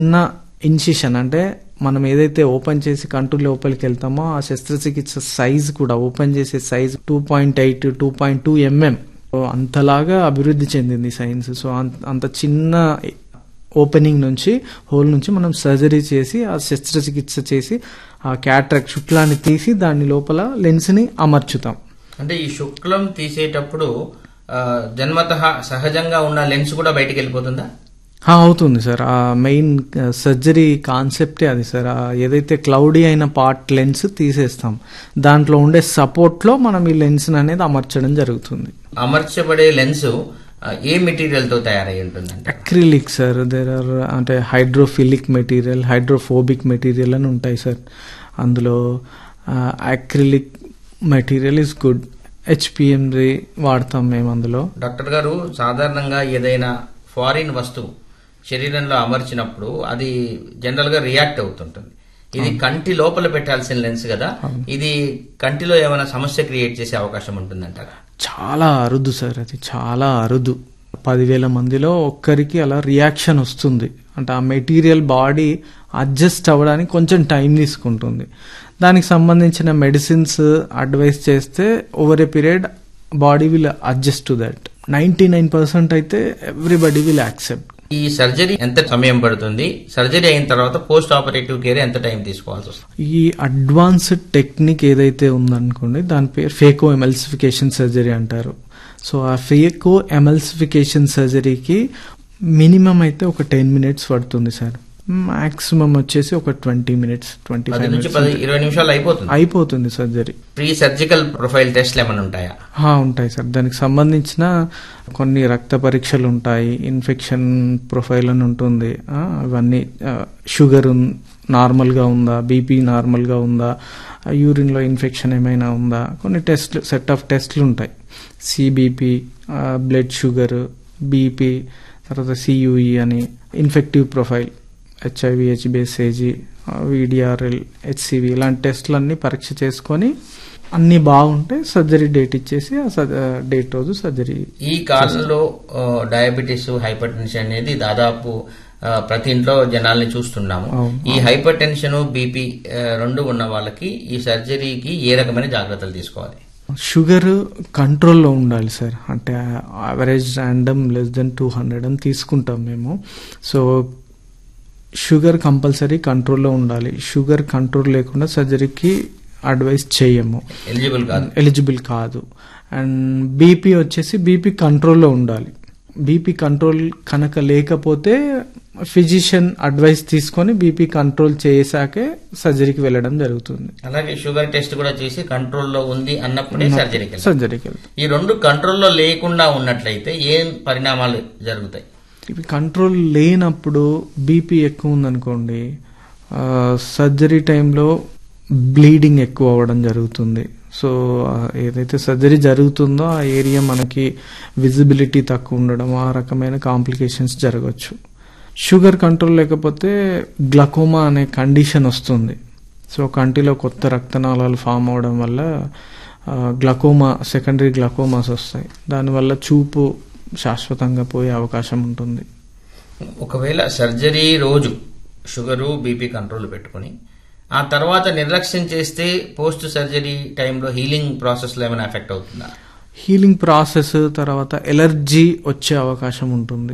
చిన్న ఇన్సిషన్ అంటే మనం ఏదైతే ఓపెన్ చేసి కంటు లోపలికి వెళ్తామో ఆ శస్త్రచికిత్స సైజ్ కూడా ఓపెన్ చేసే size two point eight two point two MM అంతలాగా అభివృద్ధి చెందింది సైన్స్ సో అంత- అంత చిన్న ఓపెనింగ్ నుంచి హోల్ నుంచి మనం సర్జరీ చేసి ఆ శస్త్రచికిత్స చేసి ఆ క్యాట్రాక్ శుక్లాన్ని తీసి దాని లోపల లెన్స్ని అమర్చుతాం అంటే ఈ శుక్లం తీసేటప్పుడు ఆ, జన్మతః సహజంగా ఉన్న లెన్స్ కూడా బయటికి వెళ్ళిపోతుందా ఆ, అవుతుంది సార్ ఆ మెయిన్ సర్జరీ కాన్సెప్టే అది సార్ ఆ ఏదైతే క్లౌడీ అయిన పార్ట్ లెన్స్ తీసేస్తాం దాంట్లో ఉండే సపోర్ట్లో మనం ఈ లెన్స్ అనేది అమర్చడం జరుగుతుంది అమర్చబడే లెన్స్ ఏ మెటీరియల్ తో తయారై ఉంటుందంట అక్రిలిక్ సార్ దేర్ ఆర్ అంటే హైడ్రోఫిలిక్ మెటీరియల్ హైడ్రోఫోబిక్ మెటీరియల్ అని ఉంటాయి సార్ అందులో అక్రిలిక్ మెటీరియల్ ఇస్ గుడ్ హెచ్పిఎంది వాడతాం మేము అందులో డాక్టర్ గారు సాధారణంగా ఏదైనా ఫారిన్ వస్తువు శరీరంలో అమర్చినప్పుడు అది జనరల్ గా రియాక్ట్ అవుతుంటుంది ఇది కంటి లోపల పెట్టాల్సిన లెన్స్ కదా ఇది కంటిలో ఏమైనా సమస్య క్రియేట్ చేసే అవకాశం ఉంటుందంటారా చాలా అరుదు సార్ అది చాలా అరుదు పదివేల మందిలో ఒక్కరికి అలా రియాక్షన్ వస్తుంది అంటే ఆ మెటీరియల్ బాడీ అడ్జస్ట్ అవ్వడానికి కొంచెం టైం తీసుకుంటుంది దానికి సంబంధించిన మెడిసిన్స్ అడ్వైస్ చేస్తే over a period body will adjust to that ninety nine percent అయితే ఎవ్రీబడి విల్ యాక్సెప్ట్ ఈ సర్జరీ ఎంత సమయం పడుతుంది సర్జరీ అయిన తర్వాత పోస్ట్ ఆపరేటివ్ కేర్ ఎంత టైం తీసుకోవాల్సి వస్తుంది ఈ అడ్వాన్స్డ్ టెక్నిక్ ఏదైతే ఉందనుకోండి దాని పేరు ఫేకో ఎమల్సిఫికేషన్ సర్జరీ అంటారు సో ఆ ఫేకో ఎమల్సిఫికేషన్ సర్జరీకి మినిమం అయితే ఒక టెన్ మినిట్స్ పడుతుంది సార్ మాక్సిమం వచ్చేసి ఒక ట్వంటీ మినిట్స్ ట్వంటీ పది ఫైవ్ నుంచి పది ఇరవై నిమిషాలు అయిపోతుంది అయిపోతుంది సర్జరీ ప్రీ సర్జికల్ ప్రొఫైల్ టెస్ట్లు ఏమైనా ఉంటాయా ఆ, ఉంటాయి సార్ దానికి సంబంధించిన కొన్ని రక్త పరీక్షలు ఉంటాయి ఇన్ఫెక్షన్ ప్రొఫైల్ అని ఉంటుంది ఆ, అవన్నీ ఆ, షుగర్ ఉన్- నార్మల్గా ఉందా బీపీ నార్మల్గా ఉందా ఆ, యూరిన్లో ఇన్ఫెక్షన్ ఏమైనా ఉందా కొన్ని టెస్ట్లు సెట్ ఆఫ్ టెస్ట్లు ఉంటాయి సిబిపి బ్లడ్ షుగర్ బీపీ తర్వాత సియుఈ అని ఇన్ఫెక్టివ్ ప్రొఫైల్ హెచ్ఐవి హెచ్బిఎస్ఏజీ విడిఆర్ఎల్ హెచ్సివి ఇలాంటి టెస్టులన్నీ పరీక్ష చేసుకొని అన్ని బాగుంటే సర్జరీ డేట్ ఇచ్చేసి ఆ సర్- డేట్ రోజు సర్జరీ ఈ కాలంలో ఆ, డయాబెటీస్ హైపర్ టెన్షన్ అనేది దాదాపు ఆ, ప్రతి ఇంట్లో జనాల్ని చూస్తున్నాము అవును. ఈ హైపర్ టెన్షన్ బీపీ రెండు ఉన్న వాళ్ళకి ఈ సర్జరీకి ఏ రకమైన జాగ్రత్తలు తీసుకోవాలి షుగర్ కంట్రోల్లో ఉండాలి సార్ అంటే average random less than two hundred అని తీసుకుంటాం మేము సో షుగర్ కంపల్సరీ కంట్రోల్లో ఉండాలి షుగర్ కంట్రోల్ లేకుండా సర్జరీకి అడ్వైస్ చేయము ఎలిజిబుల్ కాదు ఎలిజిబుల్ కాదు అండ్ బీపీ వచ్చేసి బీపీ కంట్రోల్లో ఉండాలి బీపీ కంట్రోల్ కనుక లేకపోతే ఫిజిషియన్ అడ్వైస్ తీసుకొని బీపీ కంట్రోల్ చేసాకే సర్జరీకి వెళ్ళడం జరుగుతుంది అలాగే షుగర్ టెస్ట్ కూడా చేసి కంట్రోల్లో ఉంది అన్నప్పుడే సర్జరీకి వెళ్ళాలి. సర్జరీకి వెళ్తాం ఈ రెండు కంట్రోల్లో లేకుండా ఉన్నట్లయితే ఏం పరిణామాలు జరుగుతాయి ఇవి కంట్రోల్ లేనప్పుడు బీపీ ఎక్కువ ఉందనుకోండి ఆ, సర్జరీ టైంలో బ్లీడింగ్ ఎక్కువ అవ్వడం జరుగుతుంది సో ఆ, ఏదైతే సర్జరీ జరుగుతుందో ఆ ఏరియా మనకి విజిబిలిటీ తక్కువ ఉండడం ఆ రకమైన కాంప్లికేషన్స్ జరగవచ్చు షుగర్ కంట్రోల్ లేకపోతే గ్లకోమా అనే కండిషన్ వస్తుంది సో కంటిలో కొత్త రక్తనాళాలు ఫామ్ అవడం వల్ల ఆ, గ్లకోమా సెకండరీ గ్లకోమాస్ వస్తాయి దానివల్ల చూపు శాశ్వతంగా పోయే అవకాశం ఉంటుంది ఒకవేళ సర్జరీ రోజు షుగరు బీపీ కంట్రోల్ పెట్టుకుని ఆ తర్వాత నిర్లక్ష్యం చేస్తే పోస్ట్ సర్జరీ టైంలో హీలింగ్ ప్రాసెస్లో ఏమైనా ఎఫెక్ట్ అవుతుందా హీలింగ్ ప్రాసెస్ తర్వాత ఎలర్జీ వచ్చే అవకాశం ఉంటుంది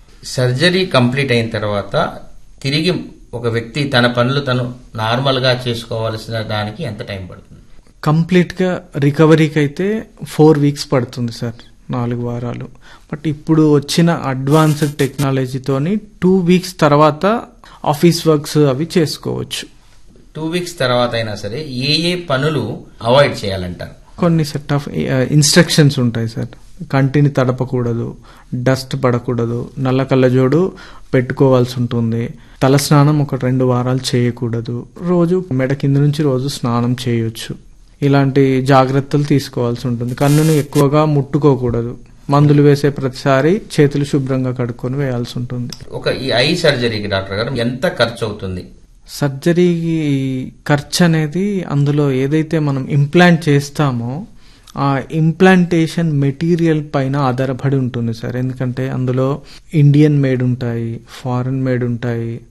సర్జరీ కంప్లీట్ అయిన తర్వాత తిరిగి ఒక వ్యక్తి తన పనులు తను నార్మల్గా చేసుకోవాల్సిన దానికి ఎంత టైం పడుతుంది కంప్లీట్గా రికవరీకి అయితే ఫోర్ వీక్స్ పడుతుంది సార్ నాలుగు వారాలు బట్ ఇప్పుడు వచ్చిన అడ్వాన్స్డ్ టెక్నాలజీతోని టూ వీక్స్ తర్వాత ఆఫీస్ వర్క్స్ అవి చేసుకోవచ్చు టూ వీక్స్ తర్వాత అయినా సరే ఏ ఏ పనులు అవాయిడ్ చేయాలంటారు కొన్ని సెట్ ఆఫ్ ఇన్స్ట్రక్షన్స్ ఉంటాయి సార్ కంటిని తడపకూడదు డస్ట్ పడకూడదు నల్ల కళ్ళజోడు పెట్టుకోవాల్సి ఉంటుంది తల స్నానం ఒక రెండు వారాలు చేయకూడదు రోజు మెడ కింద నుంచి రోజు స్నానం చేయొచ్చు ఇలాంటి జాగ్రత్తలు తీసుకోవాల్సి ఉంటుంది కన్నుని ఎక్కువగా ముట్టుకోకూడదు మందులు వేసే ప్రతిసారి చేతులు శుభ్రంగా కడుక్కొని వేయాల్సి ఉంటుంది ఒక ఈ ఐ సర్జరీకి డాక్టర్ గారు ఎంత ఖర్చు అవుతుంది సర్జరీకి ఖర్చు అనేది అందులో ఏదైతే మనం ఇంప్లాంట్ చేస్తామో ఆ ఇంప్లాంటేషన్ మెటీరియల్ పైన ఆధారపడి ఉంటుంది సార్ ఎందుకంటే అందులో ఇండియన్ మేడ్ ఉంటాయి ఫారెన్ మేడ్ ఉంటాయి